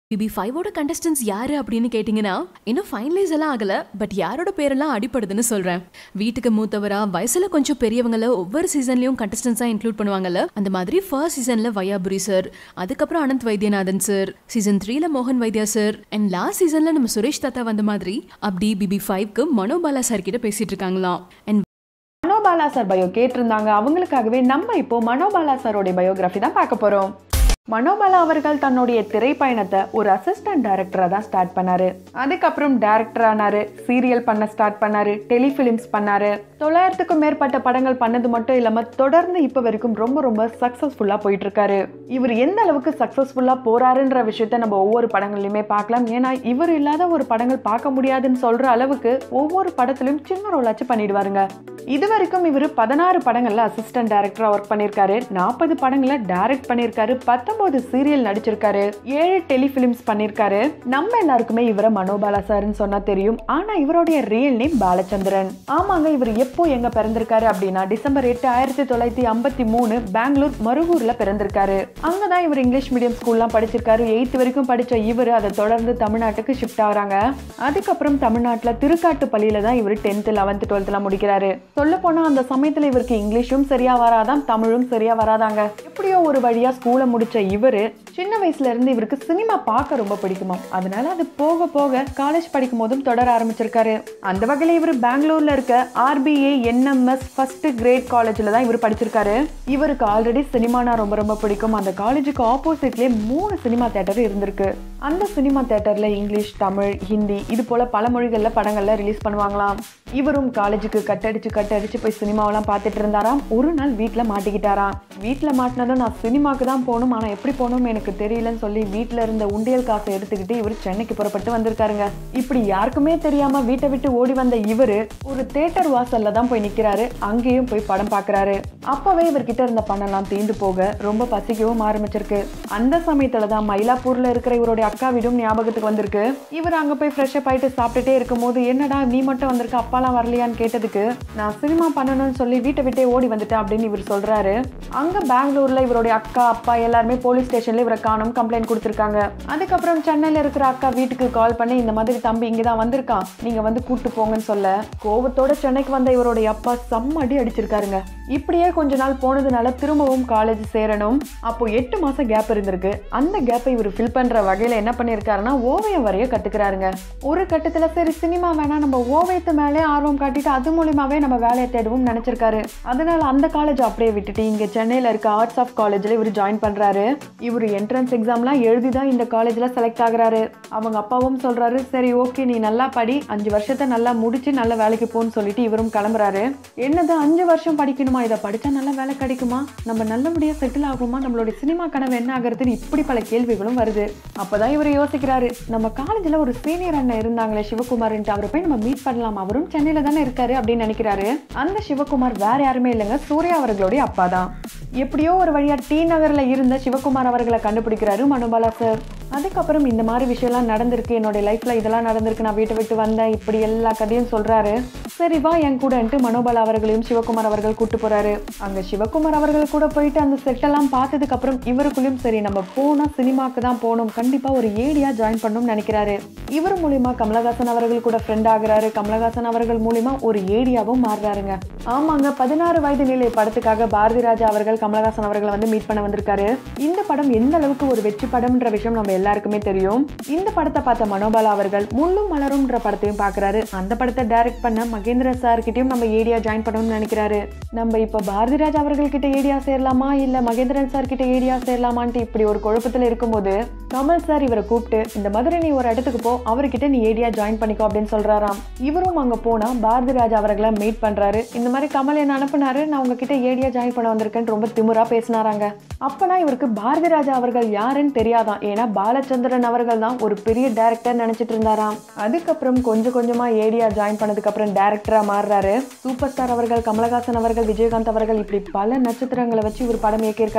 BP ஃபைவோட contestants யாரு அப்படின்னு கேட்டிங்கன்னா இன்னும் ஃபைனலைஸ் எல்லாம் ஆகல பட் யாரோட பேரெல்லாம் அடிப்படுதுன்னு சொல்றேன் வீட்டுக்கு மூத்தவரா வயசுல கொஞ்சம் பெரியவங்கள ஒவ்வொரு சீசன்லயும் கண்டஸ்டன்ஸா இன்க்ளூட் பண்ணுவாங்கல்ல அந்த மாதிரி ஃபர்ஸ்ட் சீசன்ல வையாபுரி சார் அதுக்கப்புறம் அனந்த் வைத்தியநாதன் சார் சீசன் த்ரீல மோகன் வைத்யா சார் அண்ட் லாஸ்ட் சீசன்ல நம்ம சுரேஷ் தாத்தா வந்த மாதிரி அப்படி பிபி ஃபைவ்க்கு மனோபாலா சார் கிட்ட பேசிட்டு இருக்காங்களாம் அண்ட் மனோபாலா சார் பயோ கேட்டிருந்தாங்க அவங்களுக்காகவே நம்ம இப்போ மனோபாலா சாரோடைய பயோகிராஃபி தான் பார்க்க போறோம் மனோபாலா அவர்கள் தன்னுடைய திரைப்பயணத்தை ஒரு அசிஸ்டன்ட் டைரக்டரா தான் ஸ்டார்ட் பண்ணாரு அதுக்கப்புறம் டைரக்டர் ஆனாரு சீரியல் பண்ண ஸ்டார்ட் பண்ணாரு டெலிஃபிலிம்ஸ் பண்ணாரு தொள்ளாயிரத்துக்கும் மேற்பட்ட படங்கள் பண்ணது மட்டும் இல்லாம தொடர்ந்து இப்ப வரைக்கும் ரொம்ப ரொம்ப சக்சஸ்ஃபுல்லா போயிட்டு இருக்காரு இவர் எந்த அளவுக்கு சக்சஸ்ஃபுல்லா போறாருன்ற விஷயத்த நம்ம ஒவ்வொரு படங்கள்லயுமே பார்க்கலாம் ஏன்னா இவர் இல்லாத ஒரு படங்கள் பார்க்க முடியாதுன்னு சொல்ற அளவுக்கு ஒவ்வொரு படத்துலயும் சின்ன ரோலாச்சும் பண்ணிடுவாருங்க இது வரைக்கும் இவர் பதினாறு படங்கள்ல அசிஸ்டன்ட் டைரக்டரா ஒர்க் பண்ணியிருக்காரு நாற்பது படங்களை டைரக்ட் பண்ணியிருக்காரு பத்தொன்பது சீரியல் நடிச்சிருக்காரு ஏழு டெலிஃபிலிம்ஸ் பண்ணியிருக்காரு நம்ம எல்லாருக்குமே இவரை மனோபாலா சார்னு சொன்னா தெரியும் ஆனா இவருடைய ரியல் நேம் பாலச்சந்திரன் ஆமாங்க இவர் எப்போ எங்க பிறந்திருக்காரு அப்படின்னா டிசம்பர் எட்டு ஆயிரத்தி தொள்ளாயிரத்தி ஐம்பத்தி மூணு பெங்களூர் மருகூர்ல பிறந்திருக்காரு அங்கதான் இவர் இங்கிலீஷ் மீடியம் ஸ்கூல்லாம் படிச்சிருக்காரு எயித் வரைக்கும் படிச்ச இவர் அதை தொடர்ந்து தமிழ்நாட்டுக்கு ஷிஃப்ட் ஆகுறாங்க அதுக்கப்புறம் தமிழ்நாட்டுல திருக்காட்டு பள்ளியில தான் இவர் டென்த் லெவன்த் டுவெல்த்லாம் முடிக்கிறாரு சொல்ல போனா அந்த சமயத்துல இவருக்கு இங்கிலீஷும் சரியா வராதாம் தமிழும் சரியா வராதாங்க எப்படியோ ஒரு வழியா ஸ்கூலை முடிச்ச இவரு சின்ன வயசுல இருந்து இவருக்கு சினிமா பார்க்க ரொம்ப பிடிக்குமா அதனால அது போக போக காலேஜ் படிக்கும் போதும் தொடர ஆரம்பிச்சிருக்காரு அந்த வகையில இவர் பெங்களூர்ல இருக்க ஆர்பிஏ என்எம்எஸ் ஃபர்ஸ்ட் கிரேட் காலேஜ்ல தான் இவர் படிச்சிருக்காரு இவருக்கு ஆல்ரெடி சினிமானா ரொம்ப ரொம்ப பிடிக்கும் அந்த காலேஜுக்கு ஆப்போசிட்லயே மூணு சினிமா தேட்டர் இருந்திருக்கு அந்த சினிமா தேட்டர்ல இங்கிலீஷ் தமிழ் ஹிந்தி இது போல பல மொழிகள்ல படங்கள்ல ரிலீஸ் பண்ணுவாங்களாம் இவரும் காலேஜுக்கு கட்டடிச்சு கட்டடிச்சு போய் சினிமாவெல்லாம் பார்த்துட்டு இருந்தாராம் ஒரு நாள் வீட்டில் மாட்டிக்கிட்டாராம் வீட்டில் மாட்டினதும் நான் சினிமாக்கு தான் போகணும் ஆனால் எப்படி போகணும் எனக்கு தெரியலன்னு சொல்லி வீட்டில் இருந்த உண்டியல் காசை எடுத்துக்கிட்டு இவர் சென்னைக்கு புறப்பட்டு வந்திருக்காருங்க இப்படி யாருக்குமே தெரியாம வீட்டை விட்டு ஓடி வந்த இவரு ஒரு தேட்டர் வாசல்ல தான் போய் நிக்கிறாரு அங்கேயும் போய் படம் பார்க்கறாரு அப்பவே இவர்கிட்ட இருந்த பணம்லாம் தீந்து போக ரொம்ப பசிக்கவும் ஆரம்பிச்சிருக்கு அந்த சமயத்துல தான் மயிலாப்பூர்ல இருக்கிற இவருடைய அக்கா வீடும் ஞாபகத்துக்கு வந்திருக்கு இவர் அங்க போய் ஃப்ரெஷ் அப் ஆயிட்டு சாப்பிட்டுட்டே இருக்கும்போது என்னடா நீ மட்டும் வந்திருக்க அப்பாலாம் வரலையான்னு கேட்டதுக்கு நான் சினிமா பண்ணணும்னு சொல்லி வீட்டை விட்டே ஓடி வந்துட்டேன் அப்படின்னு இவர் சொல்றாரு அங்க பெங்களூர்ல இவருடைய அக்கா அப்பா எல்லாருமே போலீஸ் ஸ்டேஷன்ல இவரை காணும் கம்ப்ளைண்ட் கொடுத்துருக்காங்க அதுக்கப்புறம் சென்னையில இருக்கிற அக்கா வீட்டுக்கு கால் பண்ணி இந்த மாதிரி தம்பி இங்க தான் வந்திருக்கான் நீங்க வந்து கூட்டு போங்கன்னு சொல்ல கோவத்தோட சென்னைக்கு வந்த இவருடைய அப்பா செம்ம அடி அடிச்சிருக்காருங்க இப்படியே கொஞ்ச நாள் போனதுனால திரும்பவும் காலேஜ் சேரணும் அப்போ எட்டு மாசம் கேப் இருந்திருக்கு அந்த கேப்பை இவர் ஃபில் பண்ற வகையில என்ன பண்ணிருக்காருன்னா ஓவியம் வரைய கத்துக்கிறாருங்க ஒரு கட்டத்துல சரி சினிமா வேணா நம்ம ஓவியத்து மேலே ஆர்வம் காட்டிட்டு அது மூலியமாவே நம்ம வேலையை தேடுவோம் நினைச்சிருக்காரு அதனால அந்த காலேஜ் அப்படியே விட்டுட்டு இங்க சென்னையில இருக்க ஆர்ட்ஸ் ஆஃப் காலேஜ்ல இவர் ஜாயின் பண்றாரு இவர் என்ட்ரன்ஸ் எக்ஸாம்லாம் எழுதி தான் இந்த காலேஜ்ல செலக்ட் ஆகுறாரு அவங்க அப்பாவும் சொல்றாரு சரி ஓகே நீ நல்லா படி அஞ்சு வருஷத்தை நல்லா முடிச்சு நல்ல வேலைக்கு போன்னு சொல்லிட்டு இவரும் கிளம்புறாரு என்னது அஞ்சு வருஷம் படிக்கணுமா இதை படிச்சா நல்ல வேலை கிடைக்குமா நம்ம நல்லபடியா செட்டில் ஆகுமா நம்மளுடைய சினிமா கனவு என்ன ஆகுறதுன்னு இப்படி பல கேள்விகளும் வருது அப்பதான் இவர் யோசிக்கிறாரு நம்ம காலேஜ்ல ஒரு சீனியர் அண்ணன் இருந்தாங்களே சிவகுமார்ன்ட்டு அவரை போய் நம்ம மீட் பண்ணலாம் அவரும் சென்னையில தானே இருக்காரு அப்படின்னு நினைக்கிறாரு அந்த சிவகுமார் வேற யாருமே இல்லைங்க சூர்யா அவர்களுடைய அப்பா தான் எப்படியோ ஒரு வழியா டி நகர்ல இருந்த சிவகுமார் அவர்களை கண்டுபிடிக்கிறாரு மனுபாலா சார் அதுக்கப்புறம் இந்த மாதிரி விஷயம்லாம் நடந்திருக்கு என்னோட லைஃப்ல இதெல்லாம் நடந்திருக்கு நான் வீட்டை விட்டு வந்தேன் இப்படி எல்லா கதையும் சொல்றாரு சரி வா என் கூடன்ட்டு மனோபாலா அவர்களையும் சிவகுமார் அவர்கள் கூட்டு போறாரு அங்க சிவகுமார் அவர்கள் கூட போயிட்டு அந்த செட்டெல்லாம் பார்த்ததுக்கு அப்புறம் இவருக்குள்ளயும் சரி நம்ம போனா சினிமாக்கு தான் போகணும் கண்டிப்பா ஒரு ஏடியா ஜாயின் பண்ணணும்னு நினைக்கிறாரு இவர் மூலியமா கமலஹாசன் அவர்கள் கூட ஃப்ரெண்ட் ஆகுறாரு கமலஹாசன் அவர்கள் மூலியமா ஒரு ஏடியாவும் மாறுறாருங்க ஆமாங்க பதினாறு வயது நிலை படத்துக்காக பாரதி ராஜா அவர்கள் கமலஹாசன் அவர்களை வந்து மீட் பண்ண வந்திருக்காரு இந்த படம் எந்த அளவுக்கு ஒரு வெற்றி படம்ன்ற விஷயம் நம்ம எல்லாருக்குமே தெரியும் இந்த படத்தை பார்த்த மனோபாலா அவர்கள் முள்ளும் மலரும்ன்ற படத்தையும் பார்க்கறாரு அந்த படத்தை டைரக்ட் பண்ண மகேந்திர சார் கிட்டயும் நம்ம ஏடியா ஜாயின் பண்ணணும்னு நினைக்கிறாரு நம்ம இப்ப பாரதி ராஜா அவர்கள் கிட்ட ஏடியா சேரலாமா இல்ல மகேந்திரன் சார் கிட்ட ஏடியா சேரலாமான்ட்டு இப்படி ஒரு குழப்பத்துல இருக்கும்போது கமல் சார் இவரை கூப்பிட்டு இந்த மாதிரி நீ ஒரு இடத்துக்கு போ அவர்கிட்ட நீ ஏடியா ஜாயின் பண்ணிக்கோ அப்படின்னு சொல்றாராம் இவரும் அங்க போனா பாரதி ராஜா அவர்களை மீட் பண்றாரு இந்த மாதிரி கமல் என்ன அனுப்புனாரு நான் உங்ககிட்ட ஏடியா ஜாயின் பண்ண வந்திருக்கேன்னு ரொம்ப திமிரா பேசினாராங்க அப்பனா இவருக்கு பாரதி ராஜா அவர்கள் யாருன்னு தெரியாதான் ஏன்னா பாலச்சந்திரன் அவர்கள் தான் ஒரு பெரிய டேரக்டர் நினைச்சிட்டு இருந்தாராம் அதுக்கப்புறம் கொஞ்சம் கொஞ்சமா ஏடியா ஜாயின் பண்ணதுக்கு அப்புறம் டேரக்டரா மாறுறாரு சூப்பர் ஸ்டார் அவர்கள் கமலஹாசன் அவர்கள் விஜயகாந்த் அவர்கள் இப்படி பல நட்சத்திரங்களை வச்சு இவர் படம் இயக்கியிருக்காருங்க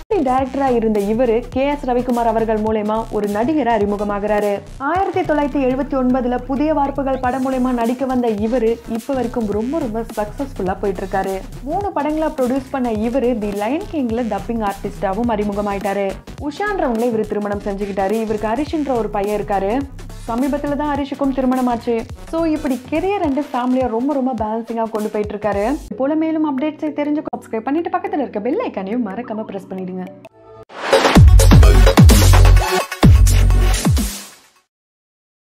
டைரக்டரா இருந்த இவரு கே எஸ் ரவிக்குமார் அவர்கள் மூலயமா ஒரு நடிகரை அறிமுகமாகிறாரு ஆயிரத்தி தொள்ளாயிரத்தி எழுபத்தி ஒன்பதுல புதிய வார்ப்புகள் படம் மூலயமா நடிக்க வந்த இவரு இப்ப வரைக்கும் ரொம்ப ரொம்ப சக்சஸ்ஃபுல்லா போயிட்டு இருக்காரு மூணு படங்களை ப்ரொடியூஸ் பண்ண இவரு தி லயன் கிங்ல டப்பிங் ஆர்டிஸ்டாவும் அறிமுகமாயிட்டாரு உஷான்றவங்கள இவர் திருமணம் செஞ்சுக்கிட்டாரு இவருக்கு ஹரிஷ்ன்ற ஒரு பையன் இருக்காரு சமீபத்துல தான் ஹரிஷுக்கும் திருமணம் ஆச்சு ஸோ இப்படி கெரியர் அண்ட் ஃபேமிலியை ரொம்ப ரொம்ப பேலன்சிங்காக கொண்டு போயிட்டு இருக்காரு இது போல மேலும் அப்டேட்ஸை தெரிஞ்சு சப்ஸ்கிரைப் பண்ணிட்டு பக்கத்தில் இருக்க பெல் ஐக்கானையும் மறக்காம ப்ரெஸ் பண்ணிடுங்க